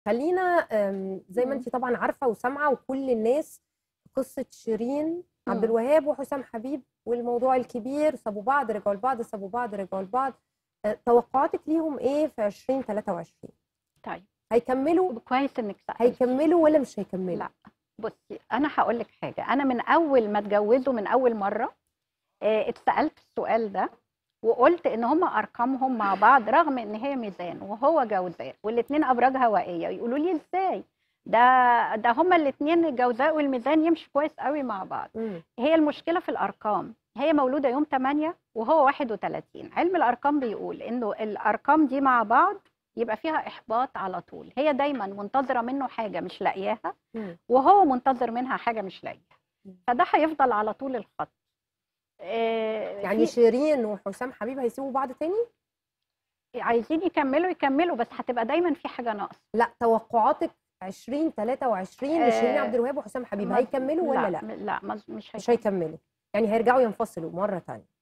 خلينا آم، زي ما مم. انت طبعا عارفه وسامعه وكل الناس قصه شيرين عبد مم. الوهاب وحسام حبيب والموضوع الكبير سابوا بعض رجعوا لبعض سابوا بعض رجعوا لبعض آه، توقعاتك ليهم ايه في 2023 طيب هيكملوا كويس انك سألت هيكملوا ولا مش هيكملوا لا. بصي انا هقول لك حاجه انا من اول ما اتجوزوا من اول مره آه، اتسالت السؤال ده وقلت ان هم ارقامهم مع بعض رغم ان هي ميزان وهو جوزاء والاثنين ابراج هوائيه يقولوا لي ازاي ده ده هما الاثنين الجوزاء والميزان يمشوا كويس قوي مع بعض مم. هي المشكله في الارقام هي مولوده يوم 8 وهو 31 علم الارقام بيقول انه الارقام دي مع بعض يبقى فيها احباط على طول هي دايما منتظره منه حاجه مش لاقياها مم. وهو منتظر منها حاجه مش لاقيها مم. فده هيفضل على طول الخط آه، يعني في- شيرين وحسام حبيب هيسيبوا بعض تاني عايزين يكملوا يكملوا بس هتبقى دايما في حاجه ناقصه لا توقعاتك 2023 لشيرين آه، عبد الوهاب وحسام حبيب ما- هيكملوا ولا لا لا لا مش مش مش هيكملوا يعني هيرجعوا ينفصلوا مره تانية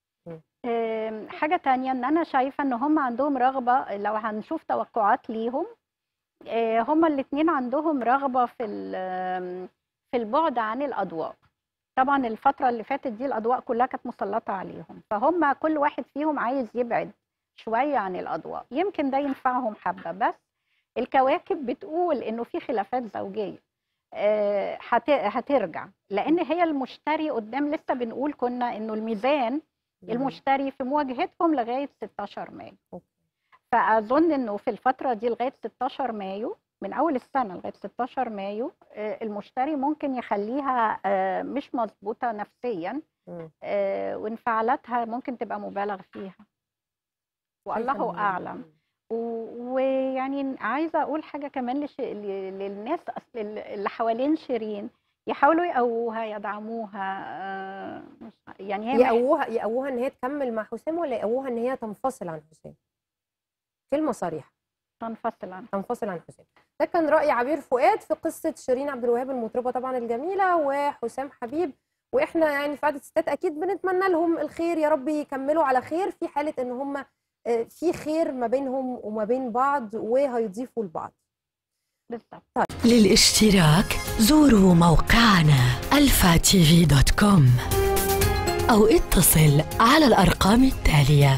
آم، حاجة تانية ان انا شايفة ان هم عندهم رغبة لو هنشوف توقعات ليهم آه، هم الاتنين عندهم رغبة في ال- في البعد عن الاضواء طبعا الفترة اللي فاتت دي الاضواء كلها كانت مسلطة عليهم فهم كل واحد فيهم عايز يبعد شوية عن الاضواء يمكن ده ينفعهم حبة بس الكواكب بتقول انه في خلافات زوجية آه، هت- هترجع لان هي المشتري قدام لسه بنقول كنا انه الميزان المشتري في مواجهتهم لغايه 16 مايو أوكي. فاظن انه في الفتره دي لغايه 16 مايو من اول السنه لغايه 16 مايو آه، المشتري ممكن يخليها آه، مش مظبوطه نفسيا مم. آه، وانفعالاتها ممكن تبقى مبالغ فيها شايفة والله إن- اعلم و- ويعني عايزه اقول حاجه كمان لش... ل- للناس أصل ال- اللي حوالين شيرين يحاولوا يقووها يدعموها آه، مش يعني هي مح- يقووها يقووها ان هي تكمل مع حسام ولا يقووها ان هي تنفصل عن حسام كلمه صريحه تنفصل عنها تنفصل عن حسام ده كان راي عبير فؤاد في قصه شيرين عبد الوهاب المطربه طبعا الجميله وحسام حبيب واحنا يعني في عاده الستات اكيد بنتمنى لهم الخير يا رب يكملوا على خير في حاله ان هم آه، في خير ما بينهم وما بين بعض وهيضيفوا لبعض بالظبط للاشتراك زوروا موقعنا الفاتيفي دوت كوم أو اتصل على الأرقام التالية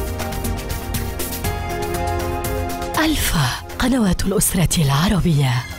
ألفا قنوات الأسرة العربية